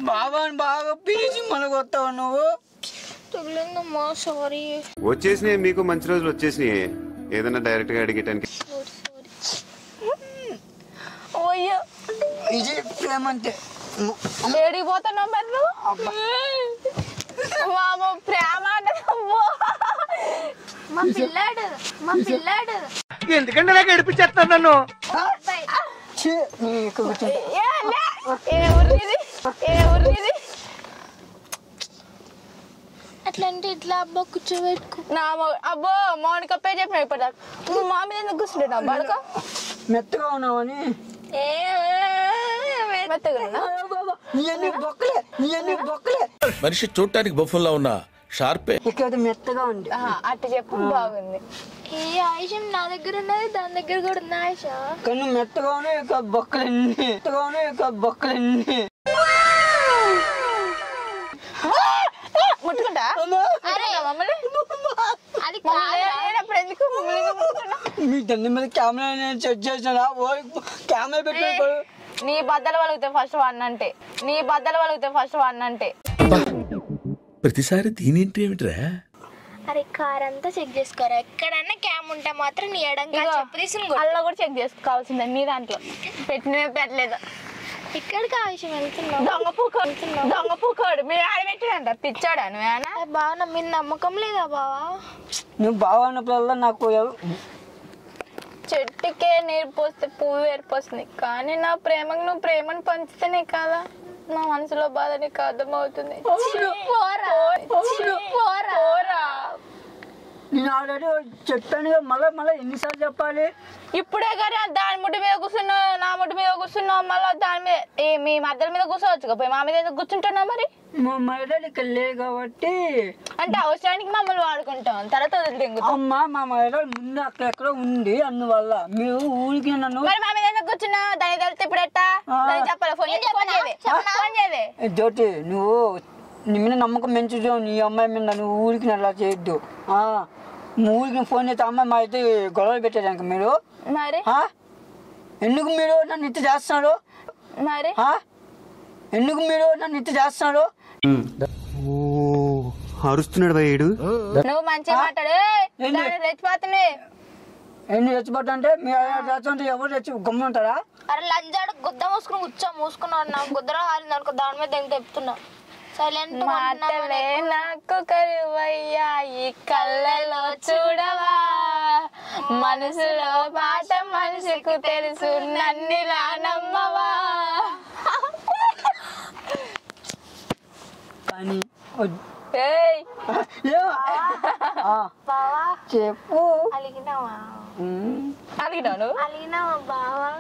బాబాని బాగా పిలిచి మనకు వస్తావు నువ్వు తగిలిందమ్మా సారీ వచ్చేసినాయి మీకు మంచి రోజులు వచ్చేసినాయి ఏదైనా డైరెక్ట్ గా అడిగేటానికి ఓయ్యో ఇది ప్రేమ అంటే ఏడికి పోతున్నావు మరి నువ్వు మామ ప్రేమ అంటే అమ్మో. మా పిల్లాడు మా పిల్లాడు ఎందుకంటే నాకు ఏడిపించేస్తాను నన్ను ఛీ, నీకు కూర్చో. ఏ లే. ఏ ఊరిది ఏ ఊరిది అట్లా అంటే ఇట్లా అబ్బా కూర్చోబెట్టుకో నా మొ- అబ్బో మౌనిక పే చెప్పిన ఇప్పటిదాకా నువ్వు మా మీద ఎందుకు కూర్చుంటున్నావు బడక మెత్తగా ఉన్నావని ఏ మెత్తగా ఉన్నా? నీ అన్ని బొక్కలే నీ అన్ని బొక్కలే మనిషి చూడటానికి బొఫుల్లా ఉన్న షార్పే ఇక్కడ మెత్తగా ఉంది ఆహా, అట్ట చెప్పు బాగుంది ఏ ఆయుషం నా దగ్గర ఉన్నది దాని దగ్గర కూడా ఉంది ఆయుష కన్ను మెత్తగా ఉన్నాయి ఇక బొక్కలన్నీ మెత్తగా ఉన్నాయి ఇక బొక్కలన్నీ ముట్టుకుంటా అరే మమ్మల్ని అది మమ్మల్ని లేనప్పుడు ఎందుకు మమ్మల్ని ఎందుకు ముట్టుకుంటావు? మీ తండ్రి మీద కెమెరా నేను సెట్ చేసిన ఓ కెమెరా పెట్టుకో నీ బద్దలు వలుగుతాయి ఫస్ట్ వన్ అంటే నీ బద్దలు వలుగుతాయి ఫస్ట్ వన్ అంటే ప్రతిసారి దీనేంటి ఏమిట్రా అరే కార్ అంతా చెక్ చేసుకోరా ఎక్కడన్నా క్యామ్ ఉంటే మాత్రం నీ ఎడంగా ఇగో, చెప్పు తీసుకుని కొట్టు. అల్ల కూడా చెక్ చేసుకోవాల్సిందే నీ దాంట్లో పెట్టినవే పెట్టలేదు ఎక్కడికి ఆయుషం వెళ్తున్నావు దొంగ పూకోడు దొంగ పూకోడు మీరు ఆడ పెట్టినంట పిచ్చాడా నువ్వేనా ఏ బావ నా మీద నమ్మకం లేదా బావా నువ్వు బాగున్నప్పుడల్లా నాకు ఎవ- చెట్టుకే నీరు పోస్తే పువ్వు ఏర్పోస్తుంది కానీ నా ప్రేమకు నువ్వు ప్రేమను పంచితేనే కదా నా మనసులో బాధ నీకు అర్థమవుతుంది పోరా పోరా పోరా నేను ఆల్రెడీ చెప్పాను కదా మళ్ళీ మళ్ళీ ఎన్నిసార్లు చెప్పాలి ఇప్పుడే కానీ దాని ముట్టు మీద కూర్చున్నావు నా ముట్టు మీద కూర్చున్నావు మళ్ళీ దాని మీద ఏ మీ మధ్యల మీద కూర్చోవచ్చు పోయి మా మీద ఎందుకు కూర్చుంటున్నావు మరి మా మహిళలు ఇక్కడ లేరు కాబట్టి అంటే అవసరానికి మమ్మల్ని వాడుకుంటాం తర్వాత వదిలింగుతాం అమ్మ మా మహిళలు ముందు అక్కడెక్కడ ఉంది అందువల్ల మీరు ఊరికి నన్ను మరి మా మీద ఎందుకు కూర్చున్నావు దాని తెలిస్తే ఇప్పుడు ఎట్టా దానికి చెప్పాలి ఫోన్ చేసి ఫోన్ చేయవే ఫోన్ చేయవే ఏ జ్యోతి నువ్వు నీ మీద నమ్మకం పెంచుదు నీ అమ్మాయి మీద నువ్వు ఊరికి అలా చేయొద్దు ఆ, నువ్వు ఊరికి ఫోన్ చేస్తే అమ్మాయి మా అయితే గొడవలు పెట్టేదానికి మీరు మరి ఆ? ఎందుకు మీరు నన్ను ఇట్టు చేస్తున్నారు మరి ఆ? ఎందుకు మీరు నన్ను ఇట్టు చేస్తున్నారు ఓ అరుస్తున్నాడు భయ్యుడు నువ్వు మంచిగా మాట్లాడు ఏయ్, ఏంటి? దాన్ని రెచ్చిపోతున్నాయి ఎన్ని రెచ్చిపోతా అంటే మీరు రెచ్చంటే ఎవరు రెచ్చి గమ్ముంటారా అరే లంజాడు గుద్ద మూసుకుని కూర్చో మూసుకున్నాడు నా గుద్దలో హాలింది అనుకో దాని మీద ఎంత చెప్తున్నా సైలెంట్ మాటలే నాకు కరువయ్యా ఈ కళ్ళలో చూడవా మనసులో మాట మనసుకు తెలుసు నన్నిలా నమ్మవా కానీ వద్- ఏయ్ ఏ? ఆ, బావా చెప్పు అలిగినావా ఉమ్. అడిగినాను అలిగినావా బావా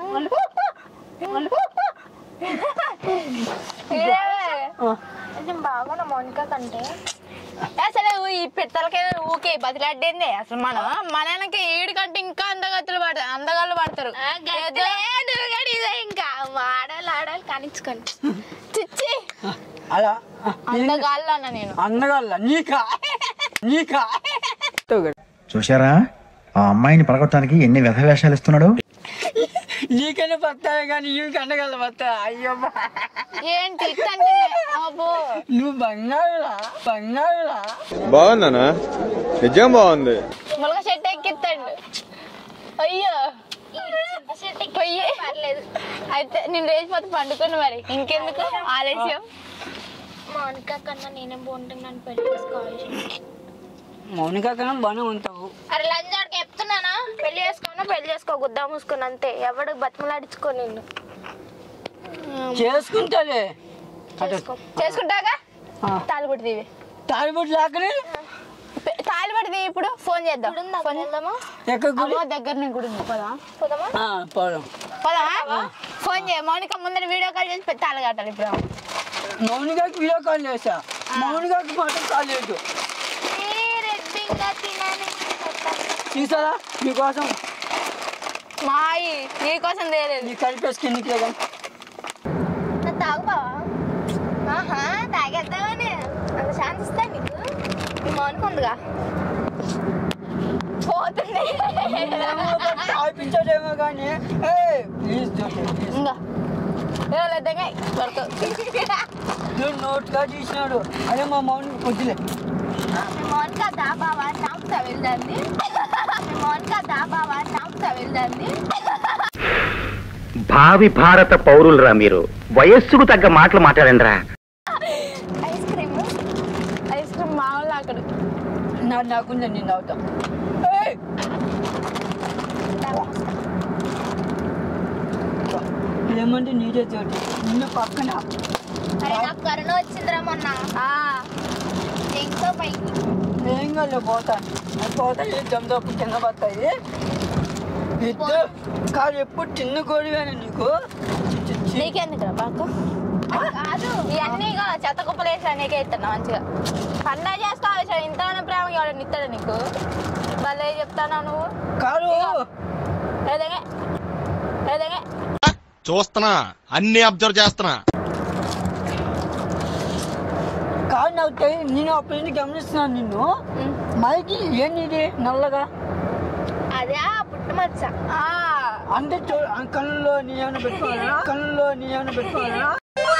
ఆ, కొంచెం బాగా మౌనిక కంటే అసలు ఈ పిత్తలకే ఊకే బతిలాడ్డింది అసలు మనం మనకి ఈడు కంటే ఇంకా అందగత్తులు పడతారు అందగాళ్ళు పడతారు ఏదో ఇంకా ఆడాలి ఆడాలి కానిచ్చుకోండి చిచ్చి అలా ఆ, అందగాళ్ళు అన్న నేను అందగల్ల నీకా నీకా చూశారా ఆ అమ్మాయిని పడగొట్టడానికి ఎన్ని వ్యధ వేషాలు ఇస్తున్నాడు నీకనే పత్తాయి కానీ ఇవి కండగల పత్తా అయ్యో బా. ఏంటి ఇట్టంటే అబ్బో నువ్వు బంగారులా బంగారులా బాగుందనా నిజం బాగుంది మొలక చెట్టు ఎక్కిస్తాడు అయ్యో పొయ్యి పర్లేదు అయితే నేను లేచిపోతే పండుకొని మరి ఇంకెందుకు ఆలస్యం మౌనిక కన్నా నేనే బాగుంటున్నాను పెళ్లి చేసుకోవాలి మౌనిక కన్నా బాగానే ఉంటావు అరే లంజాడికి చెప్తున్నానా పెళ్లి చేసుకోనా పెళ్లి చేసుకో గుద్దా మూసుకొని అంతే ఎవడు బతిమలాడించుకో నిన్ను చేసుకుంటాలే చేసుకో చేసుకుంటాగా ఆ. తాలిపడి తీవి తాలిబొట్టు లేకనే తాలిపడి తీవి ఇప్పుడు ఫోన్ చేద్దాం ఇప్పుడు ఉందా? ఫోన్ వెళ్దామా ఎక్కడ గుడి అమ్మ దగ్గర నేను కూడా ఉంది పోదా పోదామా ఆ, పోదాం పోదా ఫోన్ చేయ మౌనిక ముందర వీడియో కాల్ చేసి పె- తాళి కట్టాలి ఇప్పుడు మౌనికకి వీడియో కాల్ చేసా మౌనికకి మాత్రం కాల్ చేయదు ఏ రెడ్ బింగా తినాలి తీసారా నీకోసం మాయి నీకోసం తేలేదు నీ కలిపేసి కిందికి లేదా నా తాగు బావా ఆహా తాగేద్దామని అంత ఛాన్స్ ఇస్తా నీకు నీ మౌనిక ఉందిగా పోతుంది తాగిపించాడేమో కానీ ఏ ప్లీజ్ జ్యోతి ప్లీజ్ ఇంకా ఏ లేదంగా దొరకదు నేను నోట్గా తీసినాడు అదే మా మౌని వద్దులే మౌనిక దాబావా చాంపుతా వెళ్దాంది మౌనిక దాబావా చాంపుతా వెళ్దాంది భావి భారత పౌరులరా మీరు వయస్సుకు తగ్గ మాటలు మాట్లాడండిరా ఐస్ క్రీమ్ ఐస్ క్రీమ్ మామూలు అక్కడ నా నాకుంది నేను తాగుతా ఏయ్! ఏమంటే నీదే తోటి నిన్న పక్కన అరే నాకు కరోనా వచ్చిందిరా మొన్న ఇంకో పైకి ఏం కాలే పోతాను అది పోతా ఏ దమ్దప్పు కింద పడతాయి ఇద్దరు కాదు ఎప్పుడు చిన్న కోడివేనా నీకు చి- చి- నీకెందుకురా పాకు కాదు ఇవన్నీ ఇక చెత్త కుప్పలు వేసి నీకే ఇస్తున్నా మంచిగా పండగ చేస్తావు అసలు ఇంతగానే ప్రేమ ఎవడని ఇస్తాడు నీకు భలే చెప్తానా నువ్వు కాదు ఏదైనా ఏదైనా చూస్తున్నా అన్ని అబ్జర్వ్ చేస్తున్నా కాదు నాకు తెలి- నేను అప్పటి నుంచి గమనిస్తున్నాను నిన్ను మైకి ఏంది ఇది నల్లగా అదే పుట్టుమచ్చ ఆ, అంటే చూ ఆ కళ్ళలో నీ ఏమైనా పెట్టుకోవాలా కళ్ళలో నీ ఏమైనా పెట్టుకోవాలా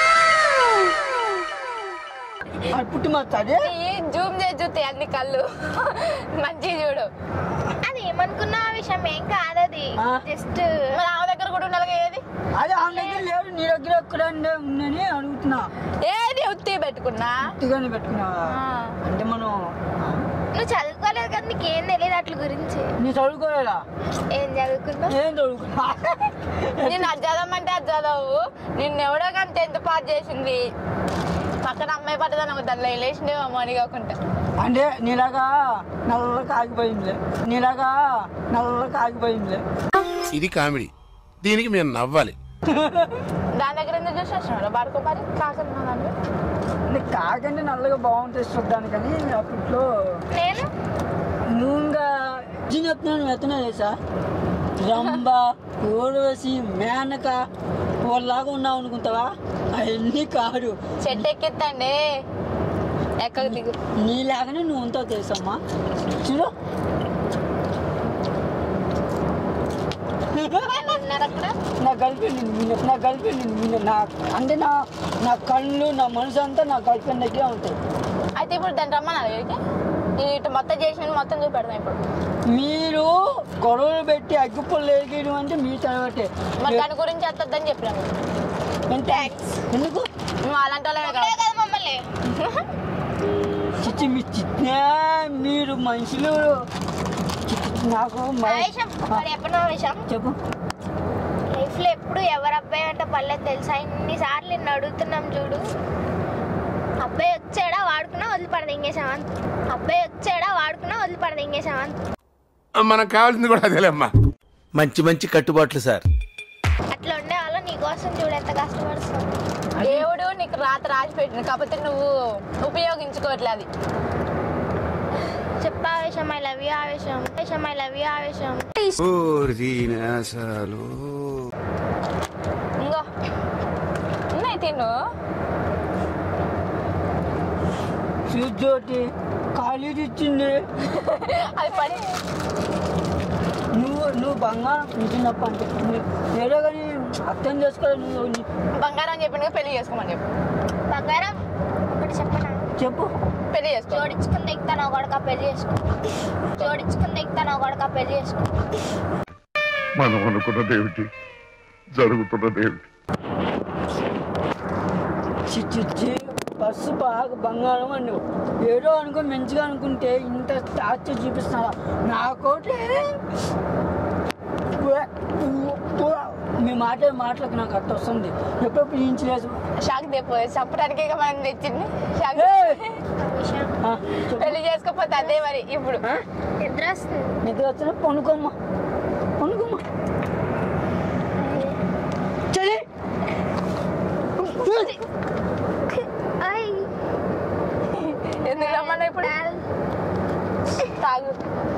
అది పుట్టి మాట్లాడి ఈ జూమ్ చేసి చూస్తే అన్ని కళ్ళు మంచిగా చూడు అది ఏమనుకున్నా ఆ విషయం ఏం కాదది ఆ. జస్ట్ మరి ఆమె దగ్గర కూడా ఉండాలి ఏది అదే ఆమె దగ్గర లేడు నీ దగ్గర ఎక్కడ ఉందని అడుగుతున్నా ఏది ఉత్తి పెట్టుకున్నా ఉత్తిగానే పెట్టుకున్నావా ఆ. అంటే మనం నువ్వు చదువుకోలేదు కదా నీకేం తెలియదు అట్ల గురించి నీ చదువుకోలేదా ఏం చదువుకున్నావు ఏం చదువుకున్నా నేను అది చదవమంటే అది చదవు నిన్ను ఎవడో కానీ టెన్త్ పాస్ చేసింది పక్కన అమ్మాయి పడ్డదని ఒక దానిలో వెళ్ళేసిండే మనీ కాకుండా అంటే నీలాగా నల్లగా ఆగిపోయిందిలే నీలాగా నల్లగా ఆగిపోయిందిలే ఇది కామెడీ దీనికి మేము నవ్వాలి దాని దగ్గర ఎందుకు చూసి వచ్చినాడు బాడుకో మరి కాకుండా దాంట్లో అంటే కాకంటే నల్లగా బాగుంటుంది చూడ్డానికి కానీ అప్పట్లో నేను నువ్వు ఇంకా నేను చెప్తున్నాను ఎత్తనా చేసా రంబ ఊర్వశి మేనక వాళ్ళలాగా ఉన్నావు అనుకుంటావా అవన్నీ కాదు చెట్టు ఎక్కిద్దండి ఎక్కడ దిగు నీలాగానే నువ్వు ఉంటావు తెలుసమ్మా చూడు వాళ్ళు ఉన్నారు అక్కడ నా గర్ల్ ఫ్రెండ్ నిన్ను నా గర్ల్ ఫ్రెండ్ నిన్ను నా అంటే నా నా కళ్ళు నా మనసు అంతా నా గర్ల్ ఫ్రెండ్ దగ్గరే ఉంటాయి అయితే ఇప్పుడు దాన్ని రమ్మన్నా వీడికి నేను ఇటు మొత్తం చేసిన మొత్తం చూపెడతాం ఇప్పుడు మీరు గొడవలు పెట్టి అగ్గిపుల్లు ఎరిగేయడం అంటే మీ తర్వాతే మరి దాని గురించి ఎత్తద్దని చెప్పినాను ఎంత ఎందుకు నువ్వు అలాంటి వాళ్ళమే ఒకటే కదా కదా మమ్మల్ని చిచ్చి మీ చిట్నే మీరు మనుషులు చిచ్చి నాకు మ- ఆవేశం మరి ఎప్పుడో విషయం చెప్పు లైఫ్ లో ఎప్పుడు ఎవరు అబ్బాయి అంటే పర్లేదు తెలుసా ఇన్నిసార్లు నిన్ను అడుగుతున్నాం చూడు అబ్బాయి వచ్చాడా వాడుకున్నా వదిలిపడదు ఇంకేసాం అంత అబ్బాయి వచ్చాడా వాడుకున్నా వదిలిపడదు ఇంకేసాం అంత మనకు కావాల్సింది కూడా అదేలేమ్మా మంచి మంచి కట్టుబాట్లు సార్ అట్లా ఉండే వాళ్ళు నీకోసం చూడు ఎంత కష్టపడుతున్నావు దేవుడు నీకు రాత రాసి పెట్టింది కాకపోతే నువ్వు ఉపయోగించుకోవట్లేదు అది చెప్పా ఆవేశం ఐ లవ్ యూ ఆవేశం ఆవేశం ఐ లవ్ యూ ఆవేశం అసలు ఇంకో ఉన్నాయి తిను చూజ్జోటి కాలేజీ ఇచ్చింది అది పడి నువ్వు నువ్వు బంగారం ఇచ్చినప్ప అంటే నువ్వు ఏదో కానీ అర్థం చేసుకోవాలి నువ్వు నీ- బంగారం అని చెప్పిండు పెళ్లి చేసుకోమని చెప్పు బంగారం ఒకటి చెప్పనా చెప్పు పెళ్లి చేసుకో జోడించుకుని దిగుతాను ఒకడక పెళ్లి చేసుకో జోడించుకుని దిగుతాను ఒకడక పెళ్లి చేసుకో మనం అనుకున్నదేమిటి జరుగుతున్నదేమిటి చిచ్చి బస్సు బాగా బంగారం అని ఏదో అనుకో మంచిగా అనుకుంటే ఇంత టార్చర్ చూపిస్తున్నా నాకోటి మీ మాట మాటలకు నాకు అర్థం వస్తుంది ఎప్పుడప్పుడు ఇంచలేదు షాక్ తెప్పు చంపడానికి మనం తెచ్చింది షాక్ విషయం పెళ్లి చేసుకోకపోతే అదే మరి ఇప్పుడు నిద్ర వస్తుంది నిద్ర వచ్చిన పనుకోమ్మా పనుకోమ్మా చలి ఐ ఎందుకు రమ్మన్నా ఇప్పుడు తాగు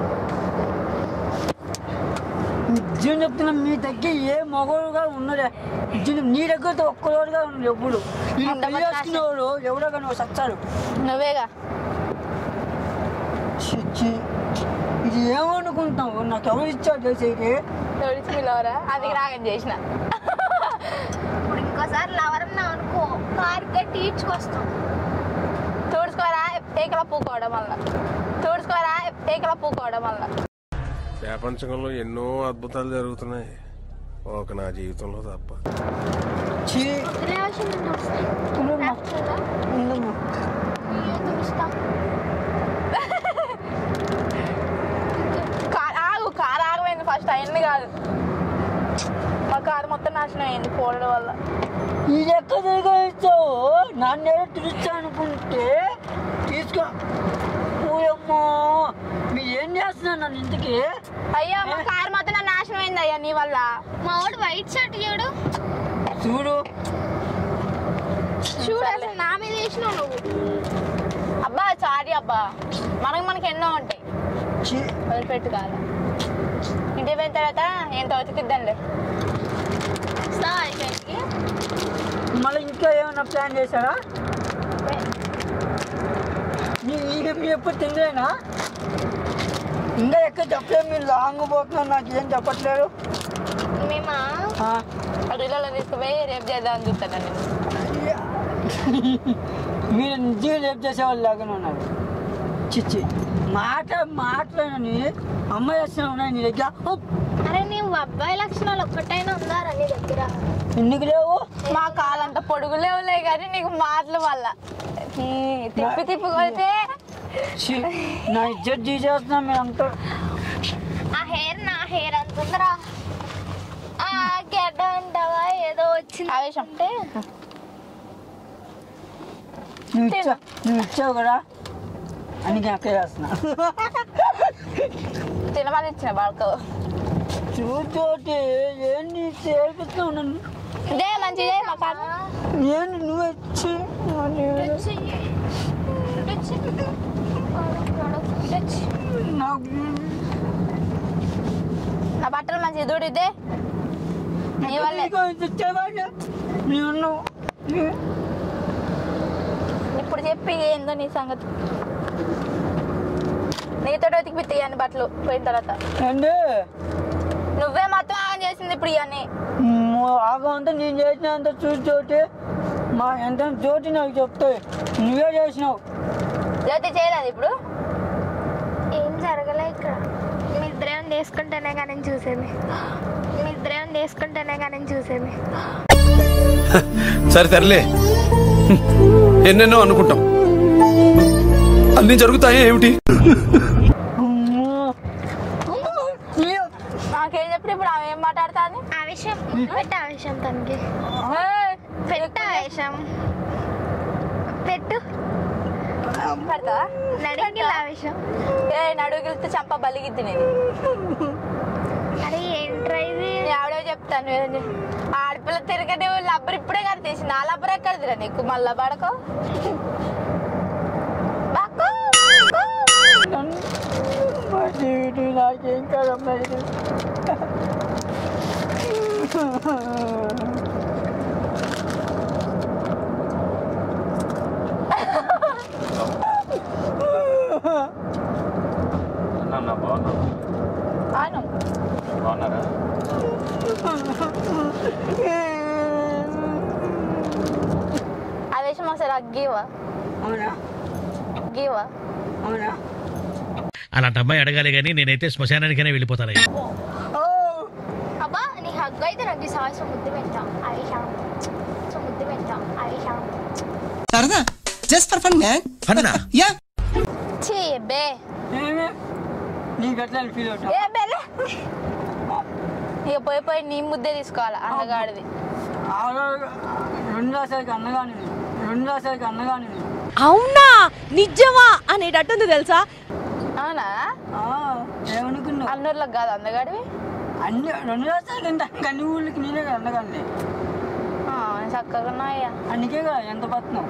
నిజం చెప్తున్నా మీ దగ్గర ఏ మగవాడుగా ఉన్నదే నిజం నీ దగ్గర ఒక్కరోడుగా ఉన్నాడు ఎప్పుడు నేను పెళ్లి చేసుకునేవాడు ఎవడో కానీ ఒక సచ్చాడు నువ్వేగా చిచ్చి ఇది ఏమనుకుంటావు నాకు ఎవరు ఇచ్చాడు చేసేది తొడిచి పిలవరా అందుకే రాగం చేసిన ఇప్పుడు ఇంకోసారి ఒకసారి లవర్ అన్నావు అనుకో కారు కట్టి ఈడ్చుకొస్తాం తుడుచుకోరా ఏకలా పూకోవడం వల్ల తుడుచుకోరా ఏకలా పూకోవడం వల్ల ప్రపంచంలో ఎన్నో అద్భుతాలు జరుగుతున్నాయి ఒక నా జీవితంలో తప్ప చీ వదిలే అవసరం లేదు. ఉందమ్మా, రాకపోతే ఉందమ్మా. నీయే తుడుస్తా. కార్ ఆగు కార్ ఆగమైంది ఫస్ట్ అయింది కాదు మా కారు మొత్తం నాశనం అయింది పోవడం వల్ల ఇది ఎక్కడ తిరగలిస్తావు నన్ను ఏదో తిరుగుతా అనుకుంటే తీసుకో ఊయమ్మో మీరు ఏం చేస్తున్నారు నన్ను ఇంటికి అయ్యా మా కారు మొత్తం నా నాశనం అయింది అయ్యా నీ వల్ల మా వాడు వైట్ షర్ట్ చూడు చూడు చూడు అసలు నా మీద వేసినావు నువ్వు అబ్బా సారీ అబ్బా మనకి మనకి ఎన్నో ఉంటాయి చీ వదిలిపెట్టు కాదు ఇంటికి పోయిన తర్వాత ఏంటో ఉతికిద్దండి వస్తావా ఇక్కడికి మళ్ళీ ఇంకా ఏమైనా ప్లాన్ చేశారా నీ- ఈ- మీరు ఎప్పుడు తినలేనా ఇంకా ఎక్కడ చెప్పలేదు మీరు లాంగ్ పోతున్నారు నాకు ఏం చెప్పట్లేదు మేమా ఆ, అడిలో తీసుకుపోయి రేపు చేద్దామని చూస్తాను నేను మీరు నిజంగా రేపు చేసేవాళ్ళు లాగానే ఉన్నారు చిచ్చి మాట మాటలని అమ్మాయి వచ్చిన ఉన్నాయి నీ దగ్గర ఉప్, అరే నీవు అబ్బాయి లక్షణాలు ఒక్కటైనా ఉందారా నీ దగ్గర ఎందుకు లేవు మా కాలంత పొడుగు లేవులే కానీ నీకు మాటల వల్ల ఈ తిప్పి తిప్పి కొడితే ఛీ, నా ఇజ్జత్ తీసేస్తున్నా మీరంతా ఆ హెయిర్ నా హెయిర్ అంత ఉందిరా ఆ గెడ్డ అంటావా ఏదో వచ్చింది ఆవేశం అంటే నువ్వు ఇచ్చా నువ్వు ఇచ్చావు కదా అందుకే అక్కడ చేస్తున్నా తినమని ఇచ్చిన బాడుకో చూతోటి ఏంటి చేర్పిస్తున్నావు నన్ను ఇదే మంచిదే మా కాదు ఏంటి నువ్వు ఇచ్చి నాకు నా బట్టలు మంచి దూడు ఇదే నీ వల్లే నీకు ఇంత ఇచ్చేవాడిని. నేను నీ- ఇప్పుడు చెప్పి ఏందో నీ సంగతి నీతో ఉతికి అని బట్టలు పోయిన తర్వాత ఏంటి నువ్వే మొత్తం ఆగం చేసింది ఇప్పుడు ఇవన్నీ ఆగంతా నేను చేసినంత చూసి చోటి మా ఎంత చోటి నాకు చెప్తాయి నువ్వే చేసినావు జ్యోతి చేయలేదు ఇప్పుడు ఏం జరగలే ఇక్కడ మీ ఇద్దరేం చేసుకుంటేనే కానీ నేను చూసేది మీ ఇద్దరేం చేసుకుంటేనే కానీ నేను చూసేది సరే తరలే ఎన్నెన్నో అనుకుంటాం అన్ని జరుగుతాయి ఏమిటి అమ్మో. నీ- నాకేం చెప్పి ఇప్పుడు ఆమె ఏం మాట్లాడుతుంది ఆవేశం పెట్టు ఆవేశం తనకి పెట్టు ఆవేశం పెట్టు పెడతా నడికి ఆవేశం ఏ నడుగిలితే చంప బలిగిద్ది నేను అరే ఏంట్రా ఇది నేను ఆవిడే చెప్తాను ఏం చే- ఆడపిల్ల తిరగని లబ్బర్ ఇప్పుడే కదా తీసి నా లబ్బర్ ఎక్కడిదిరా నీకు మళ్ళా పడకో బాకో, బాకో. మా జీవితం నాకేం కదమ్మా ఇది అవును ఆ విషయం ఒకసారి అగ్గివా అవునా అగ్గివా అవునా అలాంటి అమ్మాయి అడగాలి కానీ నేనైతే శ్మశానానికైనా వెళ్ళిపోతాను ఓ అబ్బా నీ హగ్గు అయితే నాకు ఈ సంవత్సరం ముద్దు పెట్టాం ఆవేశం సో ముద్దు పెట్టాం ఆవేశం సరదా జస్ట్ ఫర్ ఫన్ మ్యాన్ ఫన్నా యా చీ బే ఏమి నీకు ఎట్లా ఫీల్ అవుతా ఏ బేలే ఇక పోయి పోయి నీ ముద్దే తీసుకోవాలి అందగాడిది రెండు రాసారికి అన్నగాని రెండు రాసారికి అన్నగాని అవునా నిజమా అనేటట్టుంది తెలుసా అవునా ఏమనుకున్నావు అన్నూర్లకు కాదు అందగాడివి అన్ని రెండు రాసారికి అంటే అన్ని ఊళ్ళకి నేనే కదా అన్నగాని ఆ, చక్కగా ఉన్నాయ్యా అందుకే కదా ఎంత పత్నం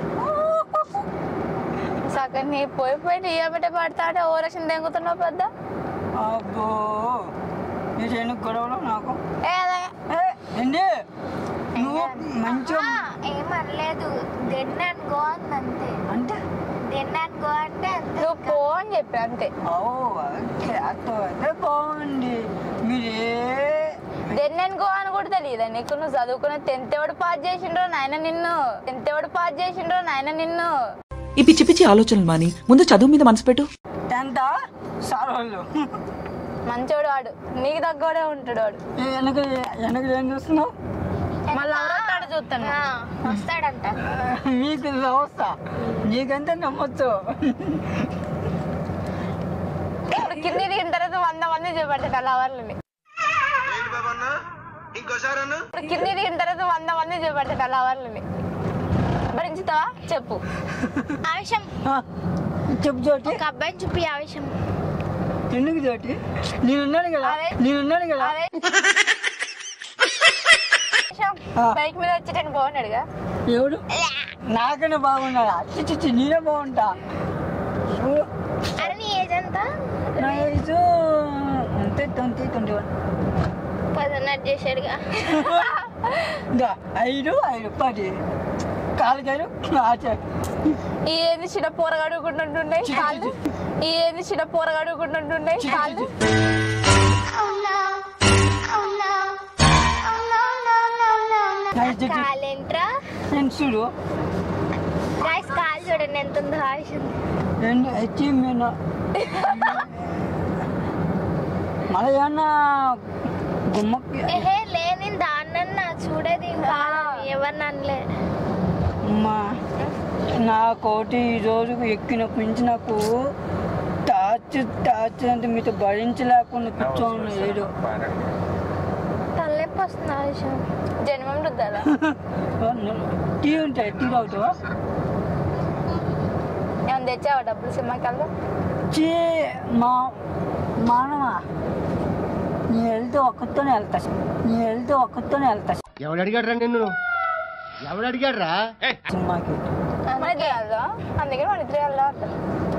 చక్కగా నీ పోయి పోయి నీ ఏమిటే పడతాడే ఓ రక్షణ దెంగుతున్నావు పెద్ద అబ్బో మీరు ఎందుకు గొడవలు నాకు ఏ అదే ఏ, ఏంటి నువ్వు మంచిగా ఏమనలేదు దెన్ అండ్ గో అంది అంతే అంటే దెన్ అండ్ గో అంటే అంతే నువ్వు పో అని చెప్పి అంతే ఓ క్యారెక్టర్ అయితే బాగుంది మీరు ఏ దెన్ గో అని కూడా తెలియదా నీకు నువ్వు చదువుకున్న టెన్త్ ఎవడు పాస్ చేసిండ్రో నాయన నిన్ను టెన్త్ ఎవడు పాస్ చేసిండ్రో నాయన నిన్ను ఈ పిచ్చి పిచ్చి ఆలోచనలు మాని ముందు చదువు మీద మనసు పెట్టు టెన్త్ సార్ వాళ్ళు మంచోడు వాడు నీకు తగ్గోడే ఉంటాడు వాడు వెనక వెనక ఏం చూస్తున్నావు మళ్ళీ ఎవరొస్తాడు చూస్తాను వస్తాడంట మీకు వ్యవస్థ నీకంటే నమ్మొచ్చు ఇప్పుడు కింది దిగిన తర్వాత వంద మంది చూపెట్టాడు లవర్లని ఇప్పుడు కింది దిగిన తర్వాత వంద మంది చూపెట్టాడు లవర్లని భరించుతావా చెప్పు ఆవేశం చెప్పు చోటి ఒక అబ్బాయిని చూపి ఆవేశం ఎందుకు చోటి నేనున్నాను కదా నేనున్నాను కదా బైక్ మీద వచ్చేటట్టు బాగున్నాడుగా ఎవడు నాకనే బాగున్నాడా చిచ్చి చి నేనే బాగుంటా చూడు, అరే నీ ఏజ్ ఎంత నా ఏజ్ అంతే ట్వంటీ ట్వంటీ వన్ పదన్నట్టు చేశాడుగా ఇంకా ఐదు ఐదు పది కాలుకాయలు ఆచారు ఈ ఏంది చిన్న పోరగడుకుంటుంటున్నాయి కాళ్ళు ఈ ఏంది చిన్న పోరగడుకుంటుంటున్నాయి కాళ్ళు కాలేంట్రా ఫ్రెండ్స్ చూడు గాయస్ కాలు చూడండి ఎంత ఉందో ఆవేశం రెండు అచీవ్మెంట్ మళ్ళీ ఏమన్నా గుమ్మకి ఏహే లే నేను దాన్నన్నా చూడేది ఎవరిని అనలే అమ్మా నా కోటి ఈ రోజు ఎక్కినప్పటి నుంచి నాకు టార్చ్ టార్చ్ అంటే మీతో భరించలేకుండా కూర్చోను ఏదో తలనొప్పి వస్తుంది ఆవేశం జన్మం రుద్దాలా టీ ఉంటాయి టీ తాగుతావా ఏమన్నా తెచ్చావా డబ్బులు సినిమాకి వెళ్దాం చీ మా మానవా నీ వెళ్తే ఒక్కతోనే వెళ్తా నీ వెళ్తే ఒక్కతోనే వెళ్తా ఎవడు అడిగాడు నిన్ను ఎవడు అడిగాడు రా సినిమాకి మన ఇద్దరు వెళ్దాం అందుకని మన ఇద్దరు వెళ్దాం